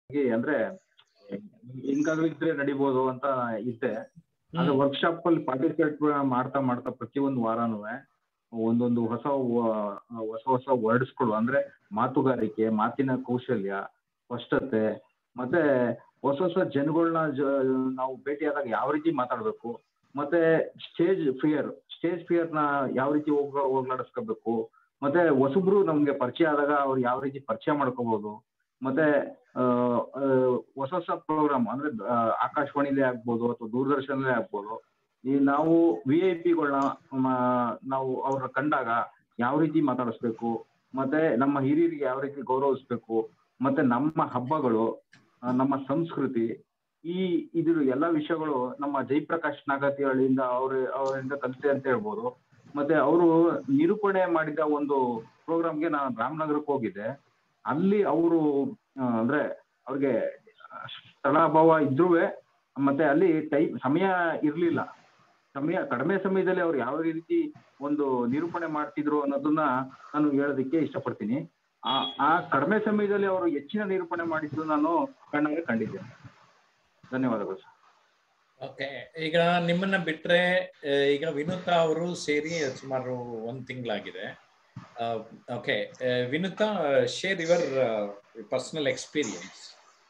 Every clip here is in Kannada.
ಆಗಿ ಅಂದ್ರೆ ಹಿಂಗಾದ್ರೂ ಇದ್ರೆ ನಡಿಬೋದು ಅಂತ ಇದ್ದೆ ಅದು ವರ್ಕ್ಶಾಪ್ ಅಲ್ಲಿ ಪಾರ್ಟಿಸಿಪೇಟ್ ಮಾಡ್ತಾ ಮಾಡ್ತಾ ಪ್ರತಿಯೊಂದು ವಾರಾನು ಒಂದೊಂದು ಹೊಸ ವ- ಹೊಸ ಹೊಸ ವರ್ಡ್ಸ್ಗಳು ಅಂದ್ರೆ ಮಾತುಗಾರಿಕೆ ಮಾತಿನ ಕೌಶಲ್ಯ ಸ್ಪಷ್ಟತೆ ಮತ್ತೆ ಹೊಸ ಹೊಸ ಜನಗಳನ್ನ ನಾವು ಭೇಟಿಯಾದಾಗ ಯಾವ ರೀತಿ ಮಾತಾಡ್ಬೇಕು ಮತ್ತೆ ಸ್ಟೇಜ್ ಫಿಯರ್ ಸ್ಟೇಜ್ ಫಿಯರ್ ನ ಯಾವ ರೀತಿ ಹೋಗ್ ಹೋಗ್ಲಾಡಿಸ್ಕೋಬೇಕು ಮತ್ತೆ ಹೊಸಬ್ರು ನಮ್ಗೆ ಪರಿಚಯ ಆದಾಗ ಅವ್ರು ಯಾವ ರೀತಿ ಪರಿಚಯ ಮಾಡ್ಕೋಬಹುದು ಮತ್ತೆ ಆ, ಆ, ಹೊಸ ಹೊಸ ಪ್ರೋಗ್ರಾಮ್ ಅಂದ್ರೆ ಆ, ಆಕಾಶವಾಣಿಲೇ ಆಗ್ಬೋದು ಅಥವಾ ದೂರದರ್ಶನಲ್ಲೇ ಆಗ್ಬೋದು ಈ ನಾವು ವಿ ಐ ಪಿಗಳನ್ನ ನಾವು ಅವ್ರ ಕಂಡಾಗ ಯಾವ ರೀತಿ ಮಾತಾಡಿಸ್ಬೇಕು ಮತ್ತೆ ನಮ್ಮ ಹಿರಿಯರಿಗೆ ಯಾವ ರೀತಿ ಗೌರವಿಸ್ಬೇಕು ಮತ್ತೆ ನಮ್ಮ ಹಬ್ಬಗಳು ಆ, ನಮ್ಮ ಸಂಸ್ಕೃತಿ ಈ ಇದ್ರ ಎಲ್ಲ ವಿಷಯಗಳು ನಮ್ಮ ಜಯಪ್ರಕಾಶ್ ನಾಗತಿಹಳ್ಳಿಯಿಂದ ಅವ್ರ ಅವರಿಂದ ಕಲಿತೆ ಅಂತ ಹೇಳ್ಬೋದು ಮತ್ತೆ ಅವರು ನಿರೂಪಣೆ ಮಾಡಿದ ಒಂದು ಪ್ರೋಗ್ರಾಮ್ಗೆ ನಾನು ರಾಮನಗರಕ್ಕೆ ಹೋಗಿದ್ದೆ ಅಲ್ಲಿ ಅವರು ಅಂದ್ರೆ ಅವ್ರಿಗೆ ಸ್ಥಳಾಭಾವ ಇದ್ರೂ ಮತ್ತೆ ಅಲ್ಲಿ ಟೈಮ್ ಸಮಯ ಇರ್ಲಿಲ್ಲ ಸಮಯ ಕಡಿಮೆ ಸಮಯದಲ್ಲಿ ಅವ್ರು ಯಾವ ರೀತಿ ಒಂದು ನಿರೂಪಣೆ ಮಾಡ್ತಿದ್ರು ಅನ್ನೋದನ್ನ ನಾನು ಹೇಳೋದಕ್ಕೆ ಇಷ್ಟಪಡ್ತೀನಿ ಆ ಆ ಕಡಿಮೆ ಸಮಯದಲ್ಲಿ ಅವರು ಹೆಚ್ಚಿನ ನಿರೂಪಣೆ ಮಾಡಿದ್ದು ನಾನು ಕಣ್ಣಾರೆ ಕಂಡಿದ್ದೇನೆ ಧನ್ಯವಾದಗಳು ಸರ್ ಓಕೆ ಈಗ ನಿಮ್ಮನ್ನ ಬಿಟ್ರೆ ಆ, ಈಗ ವಿನುತಾ ಅವರು ಸೇರಿ ಸುಮಾರು ಒಂದ್ ತಿಂಗಳಾಗಿದೆ okay Vinutha share your personal experience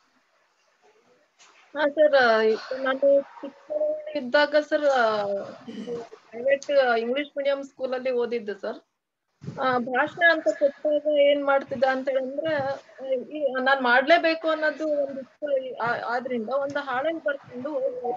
ಹಾ ಸರ್ ನಾನು ಚಿಕ್ಕ ಇದ್ದಾಗ ಸರ್ ಪ್ರೈವೇಟ್ ಇಂಗ್ಲಿಷ್ ಮೀಡಿಯಂ ಸ್ಕೂಲಲ್ಲಿ ಓದಿದ್ದು ಸರ್ ಭಾಷಣ ಅಂತ ಕೊಟ್ಟಾಗ ಏನ್ ಮಾಡ್ತಿದ್ದ ಅಂತ ಹೇಳಿದ್ರೆ ನಾನ್ ಮಾಡ್ಲೇಬೇಕು ಅನ್ನೋದು ಒಂದು ಇಚ್ಛೆ ಆ- ಆದ್ರಿಂದ ಒಂದು ಹಾಡನ್ನು ಬರ್ಕೊಂಡು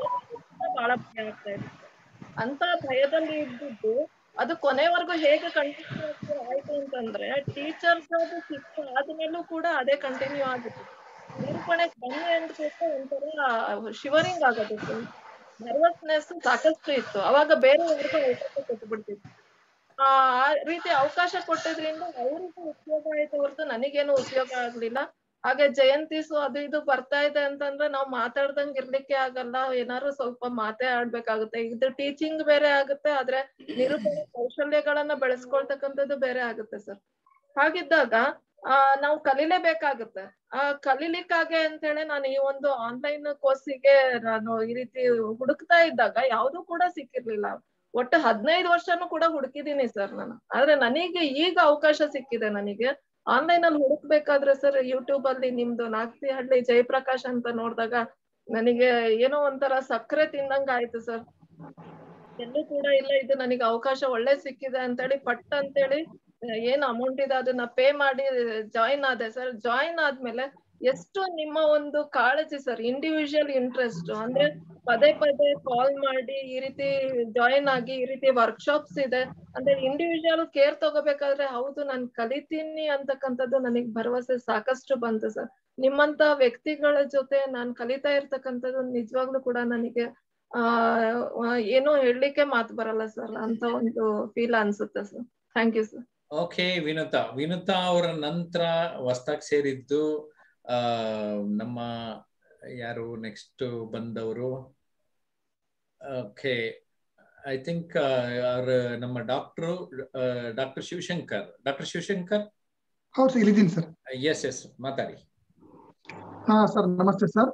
ಬಹಳ ಭಯ ಆಗ್ತಾ ಇತ್ತು ಅಂತ ಭಯದಲ್ಲಿ ಇದ್ದಿದ್ದು ಅದು ಕೊನೆವರೆಗೂ ಹೇಗೆ ಕಂಟಿನ್ಯೂ ಆಯ್ತು ಅಂತಂದ್ರೆ ಟೀಚರ್ಸ್ ಅದು ಸಿಕ್ಕ ಆದ್ಮೇಲೂ ಕೂಡ ಅದೇ ಕಂಟಿನ್ಯೂ ಆಗುತ್ತೆ ನಿರೂಪಣೆ ಕಮ್ಮಿ ಅಂದ್ಬಿಟ್ಟು ಒಂಥರ ಶಿವರಿಂಗ್ ಆಗೋದು ನರ್ವಸ್ನೆಸ್ ಸಾಕಷ್ಟು ಇತ್ತು ಅವಾಗ ಬೇರೆಯವ್ರಿಗೂ ಅವಕಾಶ ಕೊಟ್ಬಿಡ್ತಿತ್ತು ಆ ಆ ರೀತಿ ಅವಕಾಶ ಕೊಟ್ಟಿದ್ರಿಂದ ಅವ್ರಿಗೂ ಉಪಯೋಗ ಆಯ್ತು ಹೊರತು ನನಗೇನು ಉಪಯೋಗ ಆಗ್ಲಿಲ್ಲ ಹಾಗೆ ಜಯಂತಿಸು ಅದು ಇದು ಬರ್ತಾ ಇದೆ ಅಂತಂದ್ರೆ ನಾವು ಮಾತಾಡ್ದಂಗ್ ಇರ್ಲಿಕ್ಕೆ ಆಗಲ್ಲ ಏನಾದ್ರು ಸ್ವಲ್ಪ ಮಾತೇ ಆಡ್ಬೇಕಾಗುತ್ತೆ ಇದು ಟೀಚಿಂಗ್ ಬೇರೆ ಆಗುತ್ತೆ ಆದ್ರೆ ನಿರೂಪಣೆ ಕೌಶಲ್ಯಗಳನ್ನ ಬೆಳೆಸ್ಕೊಳ್ತಕ್ಕಂಥದ್ದು ಬೇರೆ ಆಗುತ್ತೆ ಸರ್ ಹಾಗಿದ್ದಾಗ ಆ ನಾವು ಕಲಿಲೇಬೇಕಾಗುತ್ತೆ ಆ ಕಲಿಲಿಕ್ಕಾಗೆ ಅಂತೇಳಿ ನಾನು ಈ ಒಂದು ಆನ್ಲೈನ್ ಕೋರ್ಸಿಗೆ ನಾನು ಈ ರೀತಿ ಹುಡುಕ್ತಾ ಇದ್ದಾಗ ಯಾವ್ದು ಕೂಡ ಸಿಕ್ಕಿರ್ಲಿಲ್ಲ ಒಟ್ಟು ಹದಿನೈದು ವರ್ಷನೂ ಕೂಡ ಹುಡುಕಿದೀನಿ ಸರ್ ನಾನು ಆದ್ರೆ ನನಗೆ ಈಗ ಅವಕಾಶ ಸಿಕ್ಕಿದೆ ನನಗೆ ಆನ್ಲೈನ್ ಅಲ್ಲಿ ಹುಡುಕ್ಬೇಕಾದ್ರೆ ಸರ್ ಯೂಟ್ಯೂಬ್ ಅಲ್ಲಿ ನಿಮ್ದು ನಾಗ್ತಿಹಳ್ಳಿ ಜಯಪ್ರಕಾಶ್ ಅಂತ ನೋಡಿದಾಗ ನನಗೆ ಏನೋ ಒಂಥರ ಸಕ್ಕರೆ ತಿಂದಂಗ ಆಯ್ತು ಸರ್ ಎಲ್ಲೂ ಕೂಡ ಇಲ್ಲ ಇದು ನನಗೆ ಅವಕಾಶ ಒಳ್ಳೆ ಸಿಕ್ಕಿದೆ ಅಂತೇಳಿ ಪಟ್ ಅಂತೇಳಿ ಏನ್ ಅಮೌಂಟ್ ಇದೆ ಅದನ್ನ ಪೇ ಮಾಡಿ ಜಾಯಿನ್ ಆದೆ ಸರ್ ಜಾಯಿನ್ ಆದ್ಮೇಲೆ ಎಷ್ಟು ನಿಮ್ಮ ಒಂದು ಕಾಳಜಿ ಸರ್ ಇಂಡಿವಿಜುವಲ್ ಇಂಟ್ರೆಸ್ಟ್ ಅಂದ್ರೆ ಪದೇ ಪದೇ ಕಾಲ್ ಮಾಡಿ ಈ ರೀತಿ ಜಾಯಿನ್ ಆಗಿ ಈ ರೀತಿ ವರ್ಕ್ಶಾಪ್ಸ್ ಇದೆ ಅಂದ್ರೆ ಇಂಡಿವಿಜುವಲ್ ಕೇರ್ ತಗೋಬೇಕಾದ್ರೆ ಹೌದು ನಾನು ಕಲಿತೀನಿ ಅಂತಕ್ಕಂಥದ್ದು ನನಗೆ ಭರವಸೆ ಸಾಕಷ್ಟು ಬಂತು ಸರ್ ನಿಮ್ಮಂತ ವ್ಯಕ್ತಿಗಳ ಜೊತೆ ನಾನು ಕಲಿತಾ ಇರ್ತಕ್ಕಂಥದ್ದು ನಿಜವಾಗ್ಲೂ ಕೂಡ ನನಗೆ ಆ ಏನೋ ಹೇಳಲಿಕ್ಕೆ ಮಾತು ಬರಲ್ಲ ಸರ್ ಅಂತ ಒಂದು ಫೀಲ್ ಅನ್ಸುತ್ತೆ sir thank you sir okay Vinutha Vinutha ಅವರ ನಂತರ ಹೊಸ್ದಾಗಿ ಸೇರಿದ್ದು ಆ ನಮ್ಮ ಯಾರು ನೆಕ್ಸ್ಟ್ ಬಂದವರು ಓಕೆ ಐ ಥಿಂಕ್ ಅವ್ರ ನಮ್ಮ doctor doctor Shivashankar doctor Shivashankar ಹೌದು ಸರ್ ಇಲ್ಲಿದ್ದೀನಿ ಸರ್ ಎಸ್ ಎಸ್ ಮಾತಾಡಿ ಹಾ ಸರ್ ನಮಸ್ತೆ ಸರ್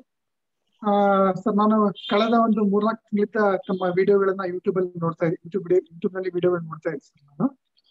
ಸರ್ ನಾನು ಕಳೆದ ಒಂದು ಮೂರ್ನಾಲ್ಕು ತಿಂಗಳಿಂದ ತಮ್ಮ ವಿಡಿಯೋಗಳನ್ನ ಯೂಟ್ಯೂಬ್ ಅಲ್ಲಿ ನೋಡ್ತಾ ಇದ್ದೀನಿ ಯೂಟ್ಯೂಬ್ ವಿಡಿಯೋ ಯೂಟ್ಯೂಬ್ ನಲ್ಲಿ ವಿಡಿಯೋಗಳನ್ನ ನೋಡ್ತಾ ಇದ್ದೀನಿ ಸರ್ ನಾನು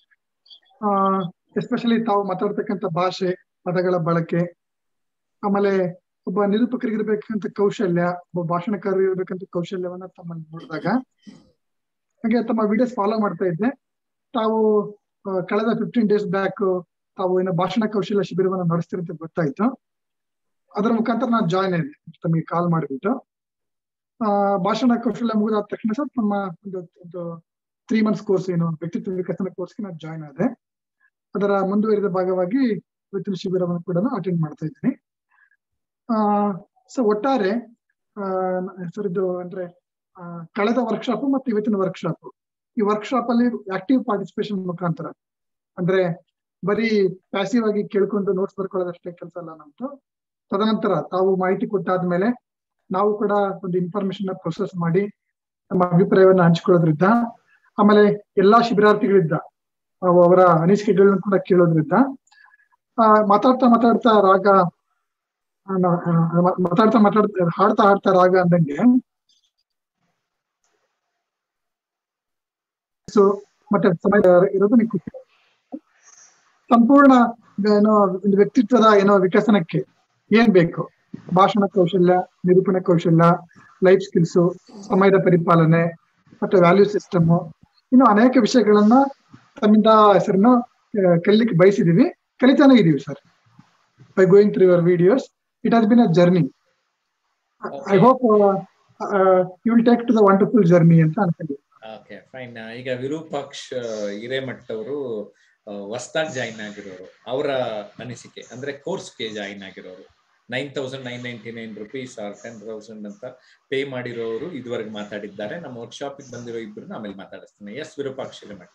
ಎಸ್ಪೆಷಲಿ ತಾವು ಮಾತಾಡ್ತಕ್ಕಂಥ ಭಾಷೆ ಪದಗಳ ಬಳಕೆ ಆಮೇಲೆ ಒಬ್ಬ ನಿರೂಪಕರಿಗೆ ಇರ್ಬೇಕಂತ ಕೌಶಲ್ಯ ಒಬ್ಬ ಭಾಷಣಕಾರರಿಗೆ ಇರ್ಬೇಕಂತ ಕೌಶಲ್ಯವನ್ನ ತಮ್ಮಲ್ಲಿ ನೋಡಿದಾಗ ಹಾಗೆ ತಮ್ಮ ವಿಡಿಯೋಸ್ ಫಾಲೋ ಮಾಡ್ತಾ ಇದ್ದೆ ತಾವು ಕಳೆದ ಫಿಫ್ಟೀನ್ ಡೇಸ್ ಬ್ಯಾಕ್ ತಾವು ಏನೋ ಭಾಷಣ ಕೌಶಲ್ಯ ಶಿಬಿರವನ್ನ ನಡೆಸ್ತಿರಂತ ಗೊತ್ತಾಯ್ತು ಅದರ ಮುಖಾಂತರ ನಾನು ಜಾಯ್ನ್ ಆಗಿದೆ ತಮಗೆ ಕಾಲ್ ಮಾಡಿಬಿಟ್ಟು ಆ ಭಾಷಣ ಕೌಶಲ್ಯ ಮುಗಿದಾದ ತಕ್ಷಣ ಸರ್ ನಮ್ಮ ಒಂದು ಒಂದು ತ್ರೀ ಮಂತ್ಸ್ ಕೋರ್ಸ್ ಏನು ವ್ಯಕ್ತಿತ್ವ ವಿಕಸನ ಕೋರ್ಸ್ಗೆ ನಾನು ಜಾಯ್ನ್ ಆದೆ ಅದರ ಮುಂದುವರಿದ ಭಾಗವಾಗಿ ಇವತ್ತಿನ ಶಿಬಿರವನ್ನು ಕೂಡ ಅಟೆಂಡ್ ಮಾಡ್ತಾ ಇದ್ದೀನಿ ಆ ಸೊ ಒಟ್ಟಾರೆ ಸರ್ ಇದು ಅಂದ್ರೆ ಕಳೆದ ವರ್ಕ್ಶಾಪ್ ಮತ್ತು ಇವತ್ತಿನ ವರ್ಕ್ಶಾಪ್ ಈ ವರ್ಕ್ಶಾಪ್ ಅಲ್ಲಿ ಆಕ್ಟಿವ್ ಪಾರ್ಟಿಸಿಪೇಷನ್ ಮುಖಾಂತರ ಅಂದ್ರೆ ಬರೀ ಪ್ಯಾಸಿವ್ ಆಗಿ ಕೇಳ್ಕೊಂಡು ನೋಟ್ಸ್ ಬರ್ಕೊಳ್ಳೋದಷ್ಟೇ ಕೆಲಸ ಅಲ್ಲ ನಮ್ದು ತದನಂತರ ತಾವು ಮಾಹಿತಿ ಕೊಟ್ಟಾದ್ಮೇಲೆ ನಾವು ಕೂಡ ಒಂದು ಇನ್ಫಾರ್ಮೇಶನ್ ಪ್ರೊಸೆಸ್ ಮಾಡಿ ನಮ್ಮ ಅಭಿಪ್ರಾಯವನ್ನ ಹಂಚಿಕೊಳ್ಳೋದ್ರಿಂದ ಆಮೇಲೆ ಎಲ್ಲಾ ಶಿಬಿರಾರ್ಥಿಗಳಿದ್ದ ಅವರ ಅನಿಸಿಕೆಗಳನ್ನ ಕೂಡ ಕೇಳೋದ್ರಿಂದ ಆ ಮಾತಾಡ್ತಾ ಮಾತಾಡ್ತಾ ರಾಗ ಆ, ನಾ- ಆ, ಮ- ಮಾತಾಡ್ತಾ ಮಾತಾಡ್ತಾ ಹಾಡ್ತಾ ಹಾಡ್ತಾ ರಾಗ ಅಂದಂಗೆ ಸೊ ಮತ್ತೆ ಸಮಯ ಇರೋದು ನಿಮ್ಗೆ ಖುಷಿ ಸಂಪೂರ್ಣ ಏನೋ ಒಂದು ವ್ಯಕ್ತಿತ್ವದ ಏನೋ ವಿಕಸನಕ್ಕೆ ಏನ್ ಬೇಕು ಭಾಷಣ ಕೌಶಲ್ಯ ನಿರೂಪಣೆ ಕೌಶಲ್ಯ ಲೈಫ್ ಸ್ಕಿಲ್ಸು ಸಮಯದ ಪರಿಪಾಲನೆ ಮತ್ತೆ ವ್ಯಾಲ್ಯೂ ಸಿಸ್ಟಮ್ ಇನ್ನು ಅನೇಕ ವಿಷಯಗಳನ್ನ ತಮ್ಮಿಂದ ಹೆಸರನ್ನು ಕಲಿಲಿಕ್ಕೆ ಬಯಸಿದೀವಿ ಕಲಿತಾನೆ ಇದೀವಿ sir by going through your videos it has been a journey I hope you will take to the wonderful journey ಅಂತ ಅನ್ಕೊಂಡಿದ್ದೀನಿ ಓಕೆ ಫೈನ್ ಈಗ ವಿರೂಪಾಕ್ಷ್ ಹಿರೇಮಠ್ ಅವರು ಹೊಸ್ದಾಗಿ ಜಾಯಿನ್ ಆಗಿರೋರು ಅವರ ಅನಿಸಿಕೆ ಅಂದ್ರೆ ಕೋರ್ಸ್ಗೆ ಜಾಯಿನ್ ಆಗಿರೋರು nine thousand nine ninety nine rupees or ten thousand ಅಂತ ಪೇ ಮಾಡಿರೋರು ಇದುವರೆಗೆ ಮಾತಾಡಿದ್ದಾರೆ ನಮ್ಮ ವರ್ಕ್ಶಾಪಿಗೆ ಬಂದಿರೋ ಇಬ್ಬರನ್ನ ಆಮೇಲೆ ಮಾತಾಡಿಸ್ತೀನಿ ಎಸ್ ವಿರೂಪಾಕ್ಷ್ ಹಿರೇಮಠ್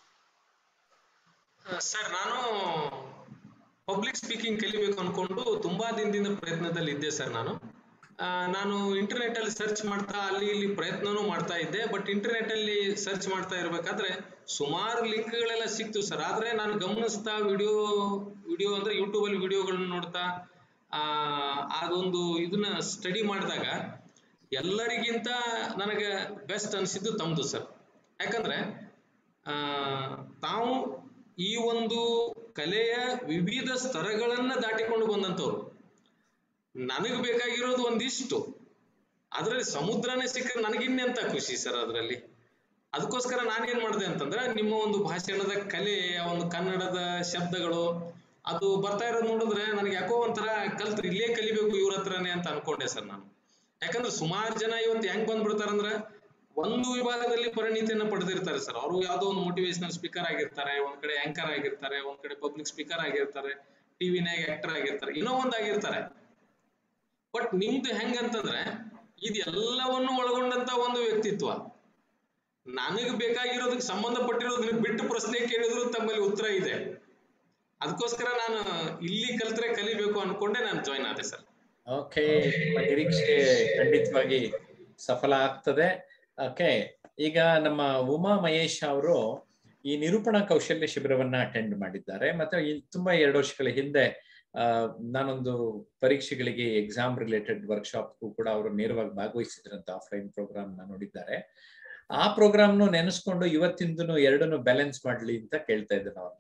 ಸರ್ ನಾನು ಪಬ್ಲಿಕ್ ಸ್ಪೀಕಿಂಗ್ ಕಲಿಬೇಕು ಅನ್ಕೊಂಡು ತುಂಬಾ ದಿನದಿಂದ ಪ್ರಯತ್ನದಲ್ಲಿ ಇದ್ದೆ ಸರ್ ನಾನು ಆ, ನಾನು ಇಂಟರ್ನೆಟ್ ಅಲ್ಲಿ ಸರ್ಚ್ ಮಾಡ್ತಾ ಅಲ್ಲಿ ಇಲ್ಲಿ ಪ್ರಯತ್ನನೂ ಮಾಡ್ತಾ ಇದ್ದೆ ಬಟ್ ಇಂಟರ್ನೆಟ್ ಅಲ್ಲಿ ಸರ್ಚ್ ಮಾಡ್ತಾ ಇರ್ಬೇಕಾದ್ರೆ ಸುಮಾರು ಲಿಂಕ್ಗಳೆಲ್ಲ ಸಿಕ್ತು ಸರ್ ಆದ್ರೆ ನಾನು ಗಮನಿಸ್ತಾ ವಿಡಿಯೋ ವಿಡಿಯೋ ಅಂದ್ರೆ ಯೂಟ್ಯೂಬ್ ಅಲ್ಲಿ ವಿಡಿಯೋಗಳನ್ನ ನೋಡ್ತಾ ಆ ಅದೊಂದು ಇದನ್ನ ಸ್ಟಡಿ ಮಾಡಿದಾಗ ಎಲ್ಲರಿಗಿಂತ ನನಗೆ ಬೆಸ್ಟ್ ಅನಿಸಿದ್ದು ತಮ್ಮದು ಸರ್ ಯಾಕಂದ್ರೆ ಆ, ತಾವು ಈ ಒಂದು ಕಲೆಯ ವಿವಿಧ ಸ್ತರಗಳನ್ನ ದಾಟಿಕೊಂಡು ಬಂದಂತವ್ರು ನನಗ್ ಬೇಕಾಗಿರೋದು ಒಂದಿಷ್ಟು ಅದ್ರಲ್ಲಿ ಸಮುದ್ರನೇ ಸಿಕ್ಕರೆ ನನಗಿನ್ನೆಂತ ಖುಷಿ ಸರ್ ಅದರಲ್ಲಿ ಅದಕ್ಕೋಸ್ಕರ ನಾನೇನ್ ಮಾಡಿದೆ ಅಂತಂದ್ರೆ ನಿಮ್ಮ ಒಂದು ಭಾಷಣದ ಕಲೆ ಆ ಒಂದು ಕನ್ನಡದ ಶಬ್ದಗಳು ಅದು ಬರ್ತಾ ಇರೋದು ನೋಡಿದ್ರೆ ನನಗೆ ಯಾಕೋ ಒಂಥರ ಕಲ್ತ್ರೆ ಇಲ್ಲೇ ಕಲಿಬೇಕು ಇವ್ರ ಹತ್ರನೇ ಅಂತ ಅನ್ಕೊಂಡೆ ಸರ್ ನಾನು ಯಾಕಂದ್ರೆ ಸುಮಾರು ಜನ ಇವತ್ತು ಹೆಂಗ್ ಬಂದ್ಬಿಡ್ತಾರಂದ್ರೆ ಒಂದು ವಿಭಾಗದಲ್ಲಿ ಪರಿಣಿತಿಯನ್ನ ಪಡೆದಿರ್ತಾರೆ ಸರ್ ಅವರು ಯಾವ್ದೋ ಒಂದು ಮೋಟಿವೇಶನಲ್ ಸ್ಪೀಕರ್ ಆಗಿರ್ತಾರೆ ಒಂದ್ ಕಡೆ ಆಂಕರ್ ಆಗಿರ್ತಾರೆ ಒಂದ್ ಕಡೆ ಪಬ್ಲಿಕ್ ಸ್ಪೀಕರ್ ಆಗಿರ್ತಾರೆ ಟಿವಿನಾಗ ಆಕ್ಟರ್ ಆಗಿರ್ತಾರೆ ಇನ್ನೂ ಒಂದ್ ಆಗಿರ್ತಾರೆ ಬಟ್ ನಿಮ್ದು ಹೆಂಗಂತಂದ್ರೆ ಇದೆಲ್ಲವನ್ನು ಒಳಗೊಂಡಂತ ಒಂದು ವ್ಯಕ್ತಿತ್ವ ನನಗ್ ಬೇಕಾಗಿರೋದಕ್ಕೆ ಸಂಬಂಧಪಟ್ಟಿರೋದನ್ನ ಬಿಟ್ಟು ಪ್ರಶ್ನೆ ಕೇಳಿದ್ರು ತಮ್ಮಲ್ಲಿ ಉತ್ತರ ಇದೆ ಅದಕ್ಕೋಸ್ಕರ ನಾನು ಇಲ್ಲಿ ಕಲ್ತ್ರೆ ಕಲಿಬೇಕು ಅನ್ಕೊಂಡೆ ನಾನು ಜಾಯ್ನ್ ಆದೆ ಸರ್ ಓಕೆ ನಿಮ್ಮ ನಿರೀಕ್ಷೆ ಖಂಡಿತವಾಗಿ ಸಫಲ ಆಗ್ತದೆ ಓಕೆ ಈಗ ನಮ್ಮ ಉಮಾ ಮಹೇಶ್ ಅವರು ಈ ನಿರೂಪಣಾ ಕೌಶಲ್ಯ ಶಿಬಿರವನ್ನ ಅಟೆಂಡ್ ಮಾಡಿದ್ದಾರೆ ಮತ್ತೆ ಈ ತುಂಬಾ ಎರಡು ವರ್ಷಗಳ ಹಿಂದೆ ಆ, ನಾನೊಂದು ಪರೀಕ್ಷೆಗಳಿಗೆ ಎಕ್ಸಾಮ್ ರಿಲೇಟೆಡ್ ವರ್ಕ್ಶಾಪ್ಗೂ ಕೂಡ ಅವರು ನೇರವಾಗಿ ಭಾಗವಹಿಸಿದ್ರಂತ ಆಫ್ಲೈನ್ ಪ್ರೋಗ್ರಾಮ್ ನ ನೋಡಿದ್ದಾರೆ ಆ ಪ್ರೋಗ್ರಾಮ್ನು ನೆನೆಸ್ಕೊಂಡು ಇವತ್ತಿಂದನು ಎರಡನ್ನು ಬ್ಯಾಲೆನ್ಸ್ ಮಾಡ್ಲಿ ಅಂತ ಕೇಳ್ತಾ ಇದ್ದೆ ನಾವು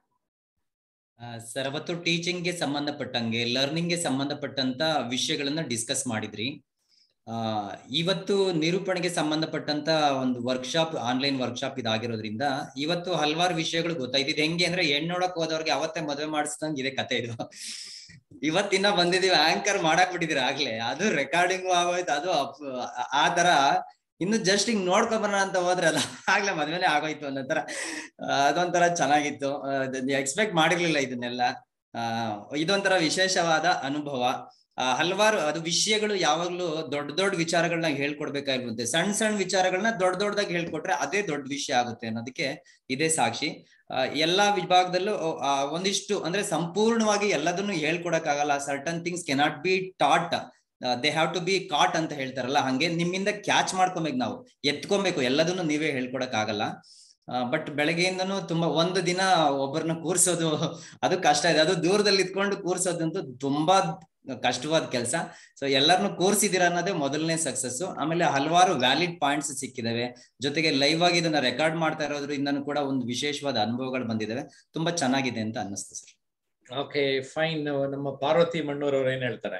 ಸರ್ ಅವತ್ತು ಟೀಚಿಂಗ್ ಗೆ ಸಂಬಂಧಪಟ್ಟಂಗೆ ಲರ್ನಿಂಗ್ ಗೆ ಸಂಬಂಧಪಟ್ಟಂತ ವಿಷಯಗಳನ್ನ ಡಿಸ್ಕಸ್ ಮಾಡಿದ್ರಿ ಆ ಇವತ್ತು ನಿರೂಪಣೆಗೆ ಸಂಬಂಧಪಟ್ಟಂತ ಒಂದು ವರ್ಕ್ಶಾಪ್ ಆನ್ಲೈನ್ ವರ್ಕ್ಶಾಪ್ ಇದಾಗಿರೋದ್ರಿಂದ ಇವತ್ತು ಹಲವಾರು ವಿಷಯಗಳು ಗೊತ್ತಾಯ್ತು ಇದು ಹೆಂಗೆ ಅಂದ್ರೆ ಹೆಣ್ಣೋಡಕ್ ಹೋದವ್ರಿಗೆ ಅವತ್ತೇ ಮದುವೆ ಮಾಡಿಸ್ದಂಗ್ ಇದೆ ಕತೆ ಇದು ಇವತ್ತಿನ ಬಂದಿದೀವಿ ಆಂಕರ್ ಮಾಡಾಕ್ ಬಿಟ್ಟಿದೀರ ಆಗ್ಲೇ ಅದು ರೆಕಾರ್ಡಿಂಗ್ ಆಗೋಯ್ತು ಅದು ಅಪ್- ಆ ತರ ಇನ್ನು ಜಸ್ಟ್ ಹಿಂಗ್ ನೋಡ್ಕೊಂಡ್ ಬರೋಣ ಅಂತ ಹೋದ್ರೆ ಅಲ್ಲ ಆಗ್ಲೇ ಮದ್ವೆನೇ ಆಗೋಯ್ತು ಅನ್ನೋ ತರ ಆ, ಅದೊಂಥರ ಚೆನ್ನಾಗಿತ್ತು ಎಕ್ಸ್ಪೆಕ್ಟ್ ಮಾಡಿರ್ಲಿಲ್ಲ ಇದನ್ನೆಲ್ಲ ಆ ಇದೊಂಥರ ವಿಶೇಷವಾದ ಅನುಭವ ಆ, ಹಲವಾರು ಅದು ವಿಷಯಗಳು ಯಾವಾಗ್ಲೂ ದೊಡ್ಡ ದೊಡ್ಡ ವಿಚಾರಗಳನ್ನ ಹೇಳ್ಕೊಡ್ಬೇಕಾಗಿರುವಂತೆ ಸಣ್ಣ ಸಣ್ಣ ವಿಚಾರಗಳನ್ನ ದೊಡ್ಡ ದೊಡ್ಡದಾಗಿ ಹೇಳ್ಕೊಟ್ರೆ ಅದೇ ದೊಡ್ಡ ವಿಷಯ ಆಗುತ್ತೆ ಅನ್ನೋದಕ್ಕೆ ಇದೇ ಸಾಕ್ಷಿ ಆ, ಎಲ್ಲಾ ವಿಭಾಗದಲ್ಲೂ ಆ, ಒಂದಿಷ್ಟು ಅಂದ್ರೆ ಸಂಪೂರ್ಣವಾಗಿ ಎಲ್ಲದನ್ನು ಹೇಳ್ಕೊಡಕ್ಕಾಗಲ್ಲ certain things cannot be taught they have to be caught ಅಂತ ಹೇಳ್ತಾರಲ್ಲ ಹಂಗೆ ನಿಮ್ಮಿಂದ ಕ್ಯಾಚ್ ಮಾಡ್ಕೊಬೇಕು ನಾವು ಎತ್ಕೊಬೇಕು ಎಲ್ಲದನ್ನು ನೀವೇ ಹೇಳ್ಕೊಡಕ್ ಆಗಲ್ಲ ಬಟ್ ಬೆಳಗ್ಗೆಯಿಂದನೂ ತುಂಬಾ ಒಂದು ದಿನ ಒಬ್ಬರನ್ನ ಕೂರ್ಸೋದು ಅದು ಕಷ್ಟ ಇದೆ ಅದು ದೂರದಲ್ಲಿ ಇದ್ಕೊಂಡು ಕೂರ್ಸೋದಂತೂ ತುಂಬಾ ಕಷ್ಟವಾದ ಕೆಲಸ ಸೊ ಎಲ್ಲರನ್ನು ಕೂರ್ಸಿದೀರ ಅನ್ನೋದೇ ಮೊದಲನೇ ಸಕ್ಸಸ್ ಆಮೇಲೆ ಹಲವಾರು ವ್ಯಾಲಿಡ್ ಪಾಯಿಂಟ್ಸ್ ಸಿಕ್ಕಿದಾವೆ ಜೊತೆಗೆ ಲೈವ್ ಆಗಿ ಇದನ್ನ ರೆಕಾರ್ಡ್ ಮಾಡ್ತಾ ಇರೋದ್ರಿಂದನೂ ಕೂಡ ಒಂದು ವಿಶೇಷವಾದ ಅನುಭವಗಳು ಬಂದಿದಾವೆ ತುಂಬಾ ಚೆನ್ನಾಗಿದೆ ಅಂತ ಅನ್ನಿಸ್ತು ಸರ್ ಓಕೆ ಫೈನ್ ನಮ್ಮ ಪಾರ್ವತಿ ಮಣ್ಣೂರ್ ಅವ್ರು ಏನ್ ಹೇಳ್ತಾರೆ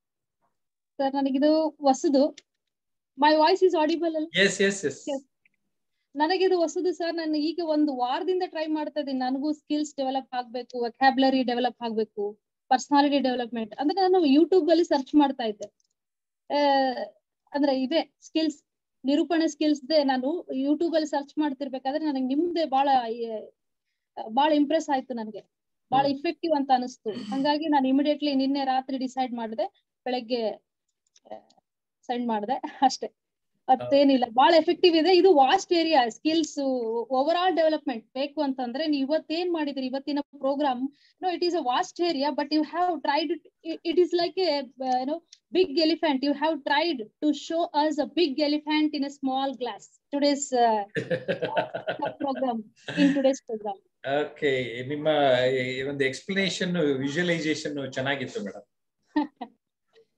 ಸರ್ ನನಗಿದು ಹೊಸದು ಮೈ ವಾಯ್ಸ್ ಇಸ್ ಆಡಿಬಲ್ ಅಲ್ಲ ಎಸ್ ಎಸ್ ಎಸ್ Yes. ನನಗಿದು ಹೊಸದು ಸರ್ ನಾನು ಈಗ ಒಂದು ವಾರದಿಂದ ಟ್ರೈ ಮಾಡ್ತಾ ಇದ್ದೀನಿ ನನಗೂ ಸ್ಕಿಲ್ಸ್ ಡೆವಲಪ್ ಆಗ್ಬೇಕು ವೊಕ್ಯಾಬ್ಲರಿ ಡೆವಲಪ್ ಆಗ್ಬೇಕು ಪರ್ಸನಾಲಿಟಿ ಡೆವಲಪ್ಮೆಂಟ್ ಅಂದ್ರೆ ನಾನು ಯೂಟ್ಯೂಬ್ ಅಲ್ಲಿ ಸರ್ಚ್ ಮಾಡ್ತಾ ಇದ್ದೆ ಆ, ಅಂದ್ರೆ ಇದೆ ಸ್ಕಿಲ್ಸ್ ನಿರೂಪಣೆ ಸ್ಕಿಲ್ಸ್ ನಾನು ಯೂಟ್ಯೂಬ್ ಅಲ್ಲಿ ಸರ್ಚ್ ಮಾಡ್ತಿರ್ಬೇಕಾದ್ರೆ ನನಗೆ ನಿಮ್ದೆ ಬಹಳ ಬಹಳ ಇಂಪ್ರೆಸ್ ಆಯ್ತು ನನಗೆ ಬಹಳ ಇಫೆಕ್ಟಿವ್ ಅಂತ ಅನಿಸ್ತು ಹಂಗಾಗಿ ನಾನು ಇಮಿಡಿಯೇಟ್ಲಿ ನಿನ್ನೆ ರಾತ್ರಿ ಡಿಸೈಡ್ ಮಾಡಿದೆ ಬೆಳಗ್ಗೆ ಸೆಂಡ್ ಮಾಡಿದೆ ಅಷ್ಟೇ ಮತ್ತೇನಿಲ್ಲ ಬಹಳ ಎಫೆಕ್ಟಿವ್ ಇದೆ ಇದು vast area skills over all development ಬೇಕು ಅಂತಂದ್ರೆ ನೀವು ಇವತ್ತೇನ್ ಮಾಡಿದ್ರಿ ಇವತ್ತಿನ program no it is a vast area but you have tried it is like a no big elephant you have tried to show us a big elephant in a small glass today's program in today's program okay ನಿಮ್ಮ ಈ ಒಂದು ಎಕ್ಸ್ಪ್ಲನೇಷನ್ ವಿಜುವಲೈಸೇಷನ್ ಚೆನ್ನಾಗಿತ್ತು ಮೇಡಮ್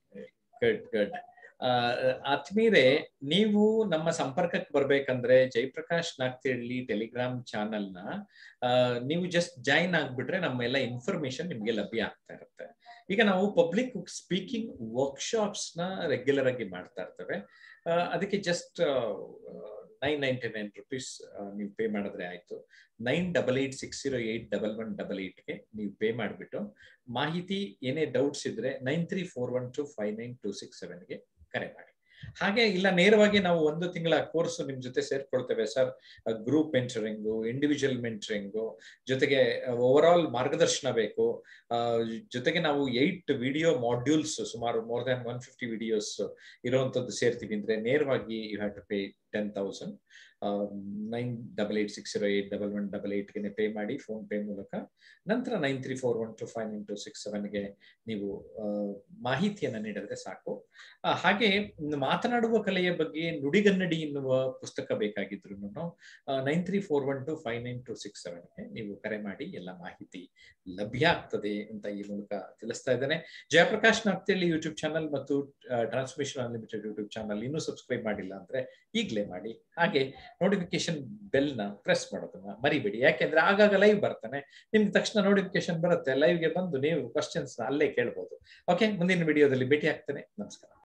ಗುಡ್ ಗುಡ್ ಆತ್ಮೀರೆ ನೀವು ನಮ್ಮ ಸಂಪರ್ಕಕ್ಕೆ ಬರ್ಬೇಕಂದ್ರೆ ಜಯಪ್ರಕಾಶ್ ನಾಗ್ತಿಹಳ್ಳಿ ಟೆಲಿಗ್ರಾಮ್ ಚಾನಲ್ ನ ಆ, ನೀವು ಜಸ್ಟ್ ಜಾಯಿನ್ ಆಗ್ಬಿಟ್ರೆ ನಮ್ಮ ಎಲ್ಲ ಇನ್ಫಾರ್ಮೇಶನ್ ನಿಮ್ಗೆ ಲಭ್ಯ ಆಗ್ತಾ ಇರುತ್ತೆ ಈಗ ನಾವು ಪಬ್ಲಿಕ್ ಸ್ಪೀಕಿಂಗ್ ವರ್ಕ್ಶಾಪ್ಸ್ ನ ರೆಗ್ಯುಲರ್ ಆಗಿ ಮಾಡ್ತಾ ಇರ್ತೇವೆ ಆ, ಅದಕ್ಕೆ just nine ninety nine rupees ನೀವು ಪೇ ಮಾಡಿದ್ರೆ ಆಯ್ತು nine double eight six zero eight double one double ಏಟ್ಗೆ ನೀವು ಪೇ ಮಾಡಿಬಿಟ್ಟು ಮಾಹಿತಿ ಏನೇ ಡೌಟ್ಸ್ ಇದ್ರೆ nine three four one two five nine two six ಸೆವೆನ್ಗೆ ಕರೆ ಮಾಡಿ ಹಾಗೆ ಇಲ್ಲ ನೇರವಾಗಿ ನಾವು ಒಂದು ತಿಂಗಳ ಕೋರ್ಸ್ ನಿಮ್ ಜೊತೆ ಸೇರ್ಕೊಳ್ತೇವೆ sir group mentoring individual mentoring ಜೊತೆಗೆ ಓವರ್ ಆಲ್ ಮಾರ್ಗದರ್ಶನ ಬೇಕು ಆ, ಜೊತೆಗೆ ನಾವು ಏಟ್ ವಿಡಿಯೋ ಮಾಡ್ಯೂಲ್ಸ್ ಸುಮಾರು more than one fifty videos ಇರುವಂತದ್ದು ಸೇರ್ತೀವಿ ಅಂದ್ರೆ ನೇರವಾಗಿ you have to pay ten thousand nine double eight six zero eight double one double ಏಟ್ಗೆ ಪೇ ಮಾಡಿ ಫೋನ್ ಪೇ ಮೂಲಕ ನಂತರ nine three four one two five nine two six ಸೆವೆನ್ಗೆ ನೀವು ಆ, ಮಾಹಿತಿಯನ್ನ ನೀಡಿದ್ರೆ ಸಾಕು ಆ, ಹಾಗೆ ಮಾತನಾಡುವ ಕಲೆಯ ಬಗ್ಗೆ ನುಡಿಗನ್ನಡಿ ಎನ್ನುವ ಪುಸ್ತಕ ಬೇಕಾಗಿದ್ರು nine three four one two five nine two six ಸೆವೆನ್ಗೆ ನೀವು ಕರೆ ಮಾಡಿ ಎಲ್ಲ ಮಾಹಿತಿ ಲಭ್ಯ ಆಗ್ತದೆ ಅಂತ ಈ ಮೂಲಕ ತಿಳಿಸ್ತಾ ಇದ್ದೇನೆ ಜಯಪ್ರಕಾಶ್ ನಾಗ್ತಿಯಲ್ಲಿ ಯೂಟ್ಯೂಬ್ ಚಾನಲ್ ಮತ್ತು ಟ್ರಾನ್ಸ್ಮಿಷನ್ ಅನ್ಲಿಮಿಟೆಡ್ ಯೂಟ್ಯೂಬ್ ಚಾನಲ್ ಇನ್ನೂ ಸಬ್ಸ್ಕ್ರೈಬ್ ಮಾಡಿಲ್ಲ ಅಂದ್ರೆ ಈಗಲೇ ಮಾಡಿ ಹಾಗೆ ನೋಟಿಫಿಕೇಶನ್ ಬೆಲ್ ನ ಪ್ರೆಸ್ ಮಾಡೋದನ್ನ ಮರಿಬೇಡಿ ಯಾಕೆಂದ್ರೆ ಆಗಾಗ ಲೈವ್ ಬರ್ತಾನೆ ನಿಮ್ಗೆ ತಕ್ಷಣ ನೋಟಿಫಿಕೇಶನ್ ಬರುತ್ತೆ ಲೈವ್ಗೆ ಬಂದು ನೀವು ಕ್ವಶನ್ಸ್ ಅಲ್ಲೇ ಕೇಳ್ಬೋದು ಓಕೆ ಮುಂದಿನ ವಿಡಿಯೋದಲ್ಲಿ ಭೇಟಿ ಆಗ್ತೇನೆ ನಮಸ್ಕಾರ